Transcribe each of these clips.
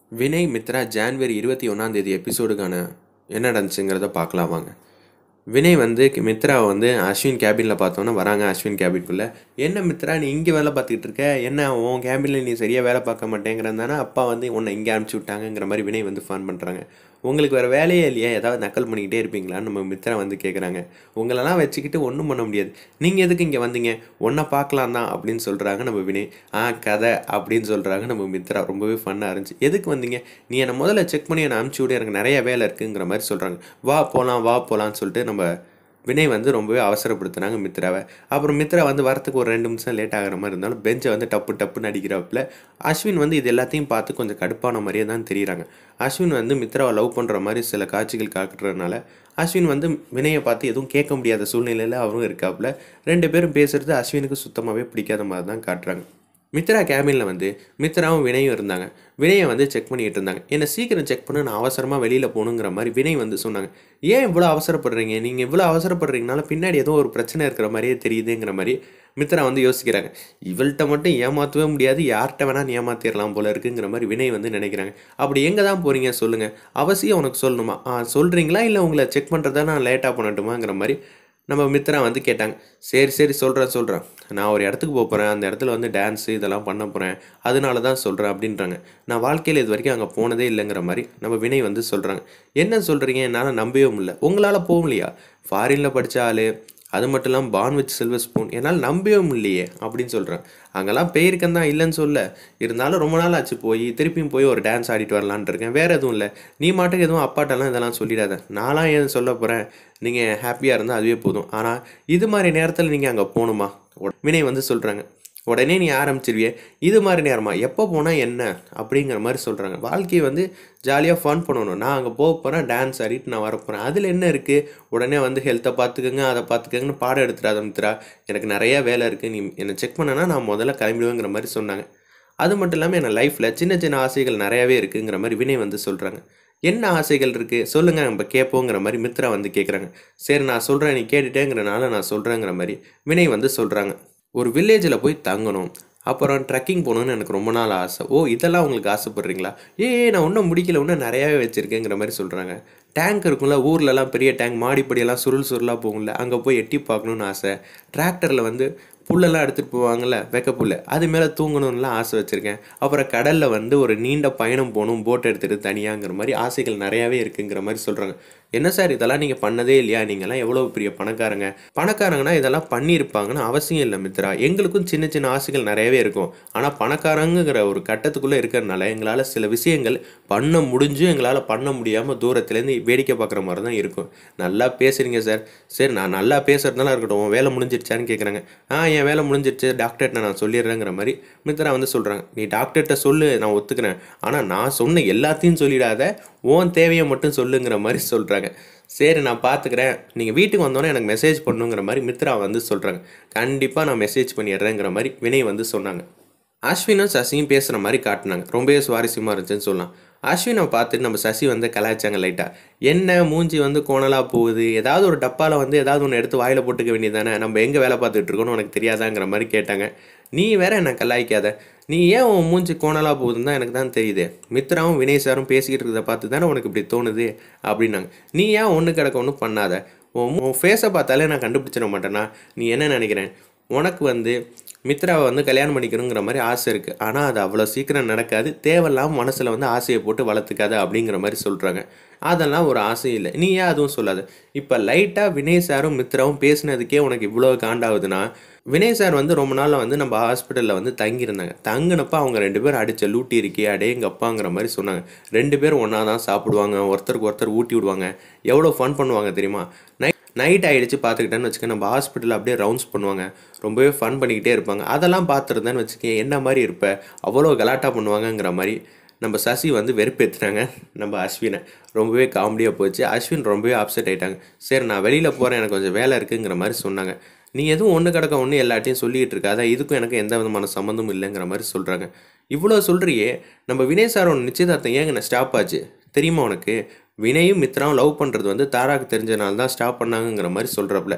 Vinay Mitra January இருபத்தி ஒன்றாந்தேதி எபிசோடுக்கான என்ன நடந்துச்சுங்கிறத பார்க்கலாம் வாங்க வினய் வந்து மித்ராவை வந்து அஸ்வின் கேபினில் பார்த்தோன்னே வராங்க அஸ்வின் கேபின்குள்ளே என்ன மித்ரா நீ இங்கே வேலை பார்த்துக்கிட்டு இருக்க என்ன உன் கேபினில் நீ சரியாக வேலை பார்க்க மாட்டேங்கிறதானே அப்பா வந்து உன்னை இங்கே அனுப்பிச்சி விட்டாங்கங்கிற மாதிரி வினய் வந்து ஃபோன் பண்ணுறாங்க உங்களுக்கு வேறு வேலையே இல்லையா ஏதாவது நக்கல் பண்ணிக்கிட்டே இருப்பீங்களான்னு நம்ம மித்ரா வந்து கேட்குறாங்க உங்களெல்லாம் வச்சுக்கிட்டு ஒன்றும் பண்ண முடியாது நீங்கள் எதுக்கு இங்கே வந்தீங்க ஒன்றை பார்க்கலாம் தான் அப்படின்னு சொல்கிறாங்க நம்ம வினய் ஆ கதை அப்படின்னு சொல்கிறாங்க நம்ம மித்ரா ரொம்பவே ஃபன்னாக இருந்துச்சு எதுக்கு வந்தீங்க நீ என்னை முதல்ல செக் பண்ணி என்னை அனுப்பிச்சி விடு எனக்கு நிறைய வேலை இருக்குங்கிற மாதிரி சொல்கிறாங்க வா போகலாம் வா போகலான்னு சொல்லிட்டு நம்ம வினய் வந்து ரொம்பவே அவசரப்படுத்துனாங்க மித்ராவை அப்புறம் மித்ரா வந்து வரத்துக்கு ஒரு ரெண்டு நிமிஷம் லேட் ஆகிற மாதிரி இருந்தாலும் பெஞ்சை வந்து டப்பு டப்புன்னு அடிக்கிறப்பல அஸ்வின் வந்து இது எல்லாத்தையும் பார்த்து கொஞ்சம் கடுப்பான மாதிரியே தான் தெரியுறாங்க அஸ்வின் வந்து மித்ராவை லவ் பண்ணுற மாதிரி சில காட்சிகள் காட்டுறதுனால அஸ்வின் வந்து வினயை பார்த்து எதுவும் கேட்க முடியாத சூழ்நிலையில் அவரும் இருக்காப்புல ரெண்டு பேரும் பேசுகிறது அஸ்வினுக்கு சுத்தமாகவே பிடிக்காத மாதிரி தான் காட்டுறாங்க மித்ரா கேபினில் வந்து மித்ராவும் வினயும் இருந்தாங்க வினயை வந்து செக் பண்ணிட்டு இருந்தாங்க என்னை சீக்கிரம் செக் பண்ண நான் அவசரமாக வெளியில் போகணுங்கிற மாதிரி வினய் வந்து சொன்னாங்க ஏன் இவ்வளோ அவசரப்படுறீங்க நீங்கள் இவ்வளோ அவசரப்படுறீங்கனால பின்னாடி ஏதோ ஒரு பிரச்சனை இருக்கிற மாதிரியே தெரியுதுங்கிற மாதிரி மித்ரா வந்து யோசிக்கிறாங்க இவள்கிட்ட மட்டும் ஏமாற்றவே முடியாது யார்கிட்ட வேணால் ஏமாத்திடலாம் போல இருக்குங்கிற மாதிரி வினய் வந்து நினைக்கிறாங்க அப்படி எங்கே தான் போகிறீங்க சொல்லுங்கள் அவசியம் உனக்கு சொல்லணுமா ஆ சொல்கிறீங்களா இல்லை உங்களை செக் பண்ணுறதா நான் லேட்டாக பண்ணட்டுமாங்கிற மாதிரி நம்ம மித்ரா வந்து கேட்டாங்க சரி சரி சொல்கிறேன் சொல்கிறேன் நான் ஒரு இடத்துக்கு போக போகிறேன் அந்த இடத்துல வந்து டான்ஸு இதெல்லாம் பண்ண போகிறேன் அதனால தான் சொல்கிறேன் அப்படின்றாங்க நான் வாழ்க்கையில் இது வரைக்கும் அங்கே போனதே இல்லைங்கிற மாதிரி நம்ம வினய் வந்து சொல்கிறாங்க என்ன சொல்கிறீங்க என்னால் நம்பவே முடியல உங்களால் போக முடியா ஃபாரினில் படித்த ஆள் அது மட்டும் இல்லாமல் பான் வித் சில்வர் ஸ்பூன் என்னால் நம்பவே முடியலையே அப்படின்னு சொல்கிறேன் அங்கெல்லாம் போயிருக்கேன் தான் இல்லைன்னு சொல்ல இருந்தாலும் ரொம்ப நாள் ஆச்சு போய் திருப்பியும் போய் ஒரு டான்ஸ் ஆடிட்டு வரலான்ட்டு இருக்கேன் வேறு எதுவும் இல்லை நீ மாட்டுக்கு எதுவும் அப்பாட்டெல்லாம் இதெல்லாம் சொல்லிடாத நான்லாம் ஏன் சொல்ல போகிறேன் நீங்கள் ஹாப்பியாக இருந்தால் அதுவே போதும் ஆனால் இது மாதிரி நேரத்தில் நீங்கள் அங்கே போகணுமா வினய் வந்து சொல்கிறாங்க உடனே நீ ஆரம்பிச்சிருவியே இது மாதிரி நேரமா எப்போ போனால் என்ன அப்படிங்கிற மாதிரி சொல்கிறாங்க வாழ்க்கையை வந்து ஜாலியாக ஃபன் பண்ணணும் நான் அங்கே போக போகிறேன் டான்ஸ் ஆடிட்டு நான் வரப்போகிறேன் அதில் என்ன இருக்குது உடனே வந்து ஹெல்த்தை பார்த்துக்கோங்க அதை பார்த்துக்கங்கன்னு பாடம் எடுத்துடாத மித்ரா எனக்கு நிறையா வேலை இருக்குது நீ என்னை செக் பண்ணனா நான் முதல்ல கிளம்பிடுவேங்கிற மாதிரி சொன்னாங்க அது மட்டும் இல்லாமல் என் லைஃப்பில் சின்ன சின்ன ஆசைகள் நிறையாவே இருக்குங்கிற மாதிரி வினய் வந்து சொல்கிறாங்க என்ன ஆசைகள் இருக்குது சொல்லுங்கள் நம்ம கேட்போங்கிற மாதிரி மித்ரா வந்து கேட்குறாங்க சரி நான் சொல்கிறேன் நீ கேட்டுட்டேங்கிறனால நான் சொல்கிறேங்கிற மாதிரி வினய் வந்து சொல்கிறாங்க ஒரு வில்லேஜில் போய் தங்கணும் அப்புறம் ட்ரெக்கிங் போகணுன்னு எனக்கு ரொம்ப நாள் ஆசை ஓ இதெல்லாம் உங்களுக்கு ஆசைப்பட்றீங்களா ஏ நான் இன்னும் முடிக்கல இன்னும் நிறையாவே வச்சுருக்கேங்கிற மாதிரி சொல்கிறாங்க டேங்க் இருக்கும்ல ஊர்லலாம் பெரிய டேங்க் மாடிப்படியெல்லாம் சுருள் சுருளாக போகும்ல அங்கே போய் எட்டி பார்க்கணுன்னு ஆசை டிராக்டரில் வந்து புல்லெல்லாம் எடுத்துகிட்டு போவாங்கள்ல வெக்க புல் அது மேலே தூங்கணும்லாம் ஆசை வச்சுருக்கேன் அப்புறம் கடலில் வந்து ஒரு நீண்ட பயணம் போகணும் போட் எடுத்துகிட்டு தனியாங்கிற மாதிரி ஆசைகள் நிறையாவே இருக்குங்கிற மாதிரி சொல்கிறாங்க என்ன சார் இதெல்லாம் நீங்கள் பண்ணதே இல்லையா நீங்கள்லாம் எவ்வளோ பெரிய பணக்காரங்க பணக்காரங்கன்னா இதெல்லாம் பண்ணியிருப்பாங்கன்னு அவசியம் இல்லை மித்ரா எங்களுக்கும் சின்ன சின்ன ஆசைகள் நிறையவே இருக்கும் ஆனால் பணக்காரங்கிற ஒரு கட்டத்துக்குள்ளே இருக்கிறதுனால எங்களால் சில விஷயங்கள் பண்ண முடிஞ்சும் எங்களால் பண்ண முடியாமல் தூரத்துலேருந்து வேடிக்கை பார்க்குற மாதிரி தான் இருக்கும் நல்லா பேசுகிறீங்க சார் சரி நான் நல்லா பேசுகிறதுனால இருக்கட்டும் உன் வேலை முடிஞ்சிருச்சான்னு கேட்குறாங்க ஆ என் வேலை முடிஞ்சிருச்சு டாக்டர்கிட்ட நான் சொல்லிடுறேங்கிற மாதிரி மித்ரா வந்து சொல்கிறாங்க நீ டாக்டர்கிட்ட சொல்லு நான் ஒத்துக்கிறேன் ஆனால் நான் சொன்ன எல்லாத்தையும் சொல்லிடாத ஓன் தேவையை மட்டும் சொல்லுங்கிற மாதிரி சொல்கிறாங்க சரி நான் பார்த்துக்கிறேன் நீங்கள் வீட்டுக்கு வந்தோன்னே எனக்கு மெசேஜ் பண்ணுங்கிற மாதிரி மித்ரா வந்து சொல்கிறாங்க கண்டிப்பாக நான் மெசேஜ் பண்ணிடுறேங்கிற மாதிரி வினய் வந்து சொன்னாங்க அஸ்வினும் சசியும் பேசுகிற மாதிரி காட்டினாங்க ரொம்பவே சுவாரஸ்யமாக இருந்துச்சுன்னு சொல்லலாம் அஸ்வினை பார்த்துட்டு நம்ம சசி வந்து கலாய்ச்சாங்க லைட்டாக என்ன மூஞ்சி வந்து கோணலாக போகுது ஏதாவது ஒரு டப்பாவில் வந்து ஏதாவது ஒன்று எடுத்து வாயில் போட்டுக்க வேண்டியதானே நம்ம எங்கே வேலை பார்த்துட்டு இருக்கோன்னு உனக்கு தெரியாதாங்கிற மாதிரி கேட்டாங்க நீ வேற என்ன கலாய்க்காத நீ ஏன் உன் மூஞ்சி கோணலாக போகுதுன்னு தான் எனக்கு தான் தெரியுது மித்ராவும் வினய் சாரும் பேசிக்கிட்டு இருக்கிறத பார்த்து தானே உனக்கு இப்படி தோணுது அப்படின்னாங்க நீ ஏன் ஒன்று கிடக்க ஒன்றும் பண்ணாத உன் உன் ஃபேஸை பார்த்தாலே நான் கண்டுபிடிச்சிட மாட்டேனா நீ என்ன நினைக்கிறேன் உனக்கு வந்து மித்ராவை வந்து கல்யாணம் பண்ணிக்கணுங்கிற மாதிரி ஆசை இருக்குது ஆனால் அது அவ்வளோ சீக்கிரம் நடக்காது தேவையில்லாமல் மனசில் வந்து ஆசையை போட்டு வளர்த்துக்காத அப்படிங்கிற மாதிரி சொல்கிறாங்க அதெல்லாம் ஒரு ஆசை இல்லை நீ ஏன் அதுவும் சொல்லாது இப்போ லைட்டாக வினய் சாரும் மித்ராவும் பேசினதுக்கே உனக்கு இவ்வளோ காண்டாகுதுன்னா வினய் சார் வந்து ரொம்ப நாளில் வந்து நம்ம ஹாஸ்பிட்டலில் வந்து தங்கியிருந்தாங்க தங்கினப்ப அவங்க ரெண்டு பேரும் அடித்த லூட்டி இருக்கே அடே எங்கள் அப்பாங்கிற மாதிரி சொன்னாங்க ரெண்டு பேரும் ஒன்றா தான் சாப்பிடுவாங்க ஒருத்தருக்கு ஒருத்தர் ஊட்டி விடுவாங்க எவ்வளோ ஃபன் பண்ணுவாங்க தெரியுமா நைட் நைட் ஆகிடுச்சு பார்த்துக்கிட்டேன்னு வச்சுக்க நம்ம ஹாஸ்பிட்டலில் அப்படியே ரவுண்ட்ஸ் பண்ணுவாங்க ரொம்பவே ஃபன் பண்ணிக்கிட்டே இருப்பாங்க அதெல்லாம் பார்த்துருந்தேன்னு வச்சுக்க என்ன மாதிரி இருப்ப அவ்வளோ கலாட்டா பண்ணுவாங்கங்கிற மாதிரி நம்ம சசி வந்து வெறுப்பேற்றுனாங்க நம்ம அஸ்வினை ரொம்பவே காமெடியாக போச்சு அஸ்வின் ரொம்பவே அப்செட் ஆகிட்டாங்க சரி நான் வெளியில் போகிறேன் எனக்கு கொஞ்சம் வேலை இருக்குங்கிற மாதிரி சொன்னாங்க நீ எதுவும் ஒன்று கிடக்க ஒன்று எல்லாட்டையும் சொல்லிக்கிட்டு இருக்காத இதுக்கும் எனக்கு எந்த விதமான சம்மந்தமும் இல்லைங்கிற மாதிரி சொல்கிறாங்க இவ்வளோ சொல்கிறியே நம்ம வினய் சாரோட நிச்சயதார்த்தம் ஏங்க நான் ஸ்டாப் ஆச்சு தெரியுமா உனக்கு வினயும் மித்ராவும் லவ் பண்ணுறது வந்து தாராக்கு தெரிஞ்சனால தான் ஸ்டாப் பண்ணாங்கங்கிற மாதிரி சொல்கிறப்பல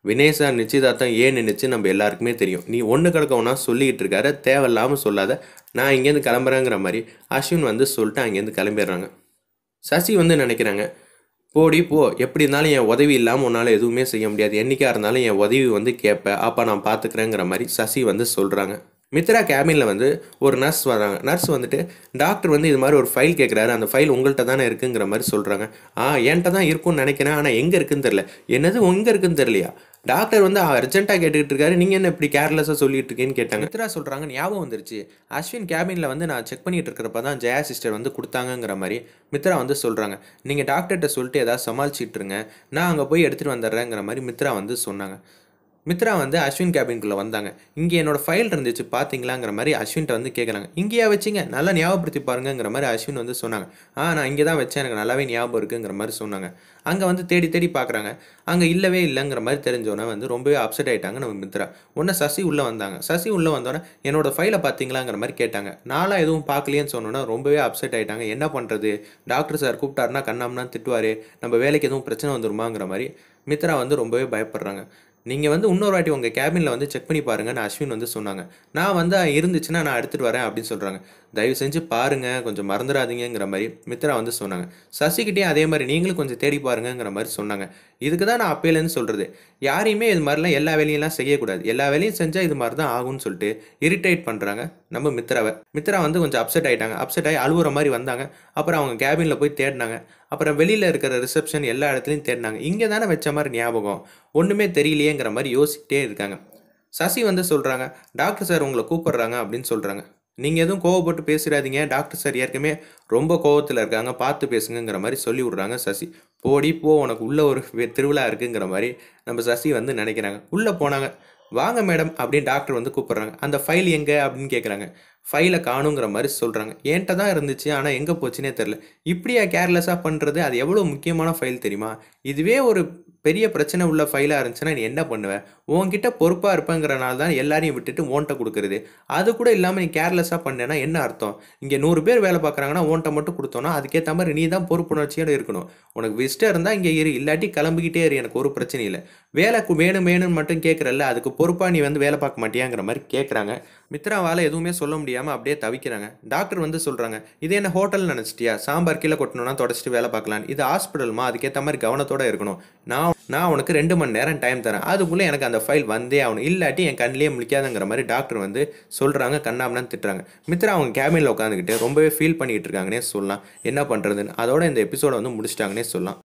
வினய் சார் நிச்சயதார்த்தம் ஏன் நின்றுச்சு நம்ம எல்லாருக்குமே தெரியும் நீ ஒன்று கிடக்கவுனா சொல்லிக்கிட்டு இருக்காரு தேவையில்லாமல் சொல்லாத நான் இங்கேருந்து கிளம்புறேங்கிற மாதிரி அஸ்வின் வந்து சொல்லிட்டு அங்கேருந்து கிளம்பிடுறாங்க சசி வந்து நினைக்கிறாங்க போடி போ எப்படி இருந்தாலும் என் உதவி இல்லாமல் உன்னால் எதுவுமே செய்ய முடியாது என்றைக்கா இருந்தாலும் என் உதவி வந்து கேட்பேன் அப்போ நான் பார்த்துக்கிறேங்கிற மாதிரி சசி வந்து சொல்கிறாங்க மித்ரா கேபினில் வந்து ஒரு நர்ஸ் வராங்க நர்ஸ் வந்துட்டு டாக்டர் வந்து இது மாதிரி ஒரு ஃபைல் கேட்குறாரு அந்த ஃபைல் உங்கள்கிட்ட தானே இருக்குங்கிற மாதிரி சொல்கிறாங்க ஆ என்கிட்ட தான் இருக்கும்னு நினைக்கிறேன் ஆனால் எங்கே இருக்குன்னு தெரில என்னது எங்கே இருக்குன்னு தெரியலையா டாக்டர் வந்து அர்ஜென்ட்டாக கேட்டுக்கிட்டு இருக்காரு நீங்கள் என்ன இப்படி கேர்லெஸ்ஸாக சொல்லிட்டு இருக்கேன்னு கேட்டாங்க மித்ரா சொல்கிறாங்க ஞாபகம் வந்துருச்சு அஸ்வின் கேபினில் வந்து நான் செக் பண்ணிட்டு இருக்கிறப்ப தான் ஜெயா சிஸ்டர் வந்து கொடுத்தாங்கங்கிற மாதிரி மித்ரா வந்து சொல்கிறாங்க நீங்கள் டாக்டர்கிட்ட சொல்லிட்டு ஏதாவது சமாளிச்சிட்டு இருங்க நான் அங்கே போய் எடுத்துகிட்டு வந்துடுறேங்கிற மாதிரி மித்ரா வந்து சொன்னாங்க மித்ரா வந்து அஸ்வின் கேபின்குள்ளே வந்தாங்க இங்கே என்னோட ஃபைல் இருந்துச்சு பார்த்தீங்களாங்கிற மாதிரி அஸ்வின்ட்ட வந்து கேட்குறாங்க இங்கேயா வச்சிங்க நல்லா ஞாபகப்படுத்தி பாருங்கங்கிற மாதிரி அஸ்வின் வந்து சொன்னாங்க ஆ நான் இங்கே தான் வச்சேன் எனக்கு நல்லாவே ஞாபகம் இருக்குங்கிற மாதிரி சொன்னாங்க அங்கே வந்து தேடி தேடி பார்க்குறாங்க அங்கே இல்லவே இல்லைங்கிற மாதிரி தெரிஞ்சோன்னே வந்து ரொம்பவே அப்செட் ஆகிட்டாங்க நம்ம மித்ரா உடனே சசி உள்ளே வந்தாங்க சசி உள்ளே வந்தோடனே என்னோட ஃபைலை பார்த்தீங்களாங்கிற மாதிரி கேட்டாங்க நாளாக எதுவும் பார்க்கலையேன்னு சொன்னோன்னா ரொம்பவே அப்செட் ஆகிட்டாங்க என்ன பண்ணுறது டாக்டர் சார் கூப்பிட்டாருன்னா கண்ணாம்னா திட்டுவார் நம்ம வேலைக்கு எதுவும் பிரச்சனை வந்துருமாங்கிற மாதிரி மித்ரா வந்து ரொம்பவே பயப்படுறாங்க நீங்கள் வந்து இன்னொரு வாட்டி உங்கள் கேபினில் வந்து செக் பண்ணி பாருங்கன்னு அஸ்வின் வந்து சொன்னாங்க நான் வந்து இருந்துச்சுன்னா நான் எடுத்துகிட்டு வரேன் அப்படின்னு சொல்கிறாங்க தயவு செஞ்சு பாருங்கள் கொஞ்சம் மறந்துடாதீங்கிற மாதிரி மித்ரா வந்து சொன்னாங்க சசிக்கிட்டேயும் அதே மாதிரி நீங்களும் கொஞ்சம் தேடி பாருங்கங்கிற மாதிரி சொன்னாங்க இதுக்கு தான் நான் அப்பையிலேருந்து சொல்கிறது யாரையுமே இது மாதிரிலாம் எல்லா வேலையெல்லாம் செய்யக்கூடாது எல்லா வேலையும் செஞ்சால் இது மாதிரி தான் ஆகும்னு சொல்லிட்டு இரிட்டேட் பண்ணுறாங்க நம்ம மித்ராவை மித்ரா வந்து கொஞ்சம் அப்செட் ஆகிட்டாங்க அப்செட் ஆகி அழுகுற மாதிரி வந்தாங்க அப்புறம் அவங்க கேபினில் போய் தேடினாங்க அப்புறம் வெளியில் இருக்கிற ரிசப்ஷன் எல்லா இடத்துலையும் தேடினாங்க இங்கே தானே வச்ச மாதிரி ஞாபகம் ஒன்றுமே தெரியலையேங்கிற மாதிரி யோசிக்கிட்டே இருக்காங்க சசி வந்து சொல்கிறாங்க டாக்டர் சார் உங்களை கூப்பிடுறாங்க அப்படின்னு சொல்கிறாங்க நீங்கள் எதுவும் கோவப்பட்டு பேசிடாதீங்க டாக்டர் சார் ஏற்கனவே ரொம்ப கோவத்தில் இருக்காங்க பார்த்து பேசுங்கங்கிற மாதிரி சொல்லி விட்றாங்க சசி போடி போ உனக்கு உள்ள ஒரு வே- திருவிழா இருக்குங்கிற மாதிரி நம்ம சசி வந்து நினைக்கிறாங்க உள்ளே போனாங்க வாங்க மேடம் அப்படின்னு டாக்டர் வந்து கூப்பிட்றாங்க அந்த ஃபைல் எங்கே அப்படின்னு கேட்குறாங்க ஃபைலை காணுங்கிற மாதிரி சொல்கிறாங்க என்கிட்ட தான் இருந்துச்சு ஆனால் எங்கே போச்சுன்னே தெரில இப்படியா கேர்லெஸ்ஸாக பண்ணுறது அது எவ்வளோ முக்கியமான ஃபைல் தெரியுமா இதுவே ஒரு பெரிய பிரச்சனை உள்ள ஃபைலாக இருந்துச்சுன்னா நீ என்ன பண்ணுவ உன்கிட்ட பொறுப்பாக இருப்பேங்கிறனால தான் எல்லாரையும் விட்டுட்டு ஓன்ட்ட கொடுக்குறது அது கூட இல்லாமல் நீ கேர்லெஸ்ஸாக பண்ணேன்னா என்ன அர்த்தம் இங்கே நூறு பேர் வேலை பார்க்குறாங்கன்னா ஓன்ட்ட மட்டும் கொடுத்தோன்னா அதுக்கேற்ற மாதிரி நீ தான் பொறுப்புணர்ச்சியோட இருக்கணும் உனக்கு விஸ்டம் இருந்தால் இங்கே இரு இல்லாட்டி கிளம்பிக்கிட்டே இரு எனக்கு ஒரு பிரச்சனை இல்லை வேலை கு- வேணும் வேணும்னு மட்டும் கேட்குறல்ல அதுக்கு பொறுப்பாக நீ வந்து வேலை பார்க்க மாட்டியாங்கிற மாதிரி கேட்குறாங்க மித்ராவால் எதுவுமே சொல்ல முடியாமல் அப்படியே தவிக்கிறாங்க டாக்டர் வந்து சொல்கிறாங்க இது என்ன ஹோட்டல் நினச்சிட்டியா சாம்பார் கீழே கொட்டணும்னா தொடச்சிட்டு வேலை பார்க்கலாம் இது ஹாஸ்பிட்டல்மா அதுக்கேற்ற மாதிரி கவனத்தோட இருக்கணும் நான் நான் உனக்கு ரெண்டு மணி நேரம் டைம் தரேன் அதுக்குள்ளே எனக்கு அந்த ஃபைல் வந்தே ஆகணும் இல்லாட்டி என் கண்ணிலே முழிக்காதங்கிற மாதிரி டாக்டர் வந்து சொல்கிறாங்க கண்ணாமன்னு திட்டுறாங்க மித்ரா அவங்க கேபினில் உட்காந்துக்கிட்டு ரொம்பவே ஃபீல் பண்ணிக்கிட்டு இருக்காங்கன்னே சொல்லலாம் என்ன பண்ணுறதுன்னு அதோட இந்த எபிசோட வந்து முடிச்சிட்டாங்கன்னே சொல்லலாம்